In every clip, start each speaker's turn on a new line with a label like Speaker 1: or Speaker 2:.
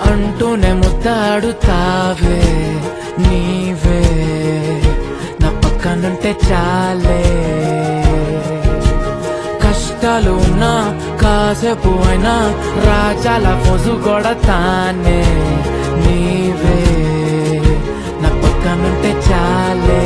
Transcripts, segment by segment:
Speaker 1: అంటూనే ముద్దాడుతావే నీవే నా పక్కనుంటే చాలే కష్టాలు ఉన్నా కాసేపు అయినా రాజాల పొజు కొడతానే నీవే నా పక్కనుంటే చాలే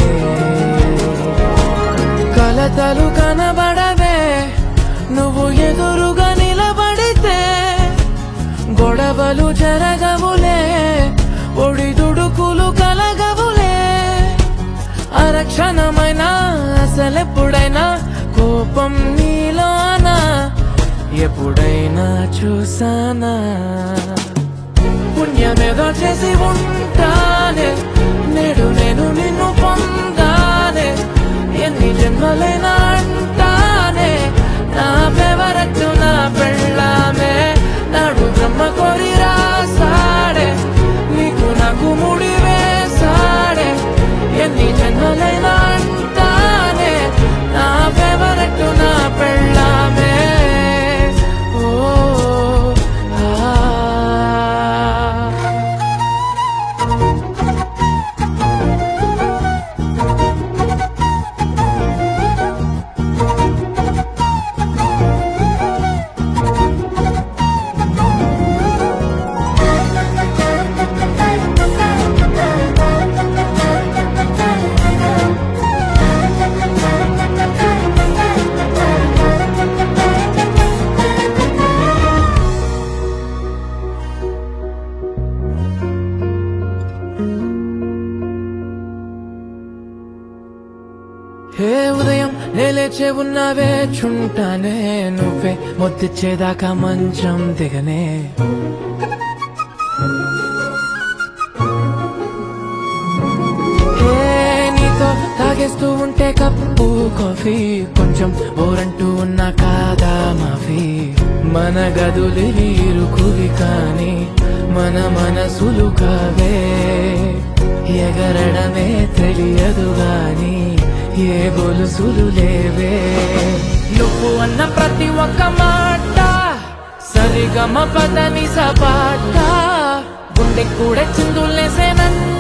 Speaker 1: కలతలు కనబడవే నువ్వు ఎదురుగా నిలబడితే గొడవలు జరగవులే ఒడిదుడుకులు కలగవులే అరక్షణమైనా అసలెప్పుడైనా కోపం నీలోనా ఎప్పుడైనా చూసానా పుణ్యమేదో చేసి ఉంటానే నేడు నేను నిన్ను పొందానే ఎన్ని జన్మలైనా అంటానే నా ఫేవరెట్ నా పెళ్ళామే నాడు బ్రహ్మ కోరి రాసాడే నీకు నాకు ముడి వేసాడే ఎన్ని జన్మలైనా అంటానే నా ఫేవరెట్ నా పెళ్ళామే ఓ ఆ హే ఉదయం నేలేచే ఉన్నావే చుంటానే నువ్వే మొద్దిచ్చేదాకా మంచం దిగనే హే నీతో తాగేస్తూ ఉంటే కప్పు కాఫీ కొంచెం బోరంటూ ఉన్నా కాదా మాఫీ మన గదులు ఇరుకువి కానీ మన మనసులు కావే ఎగరడమే తెలియదు గాని ఏ గొలుసులు లేవే నువ్వు అన్న ప్రతి ఒక్క మాట సరిగమ పదని సపాట గుండె కూడా చిందులేసే నన్ను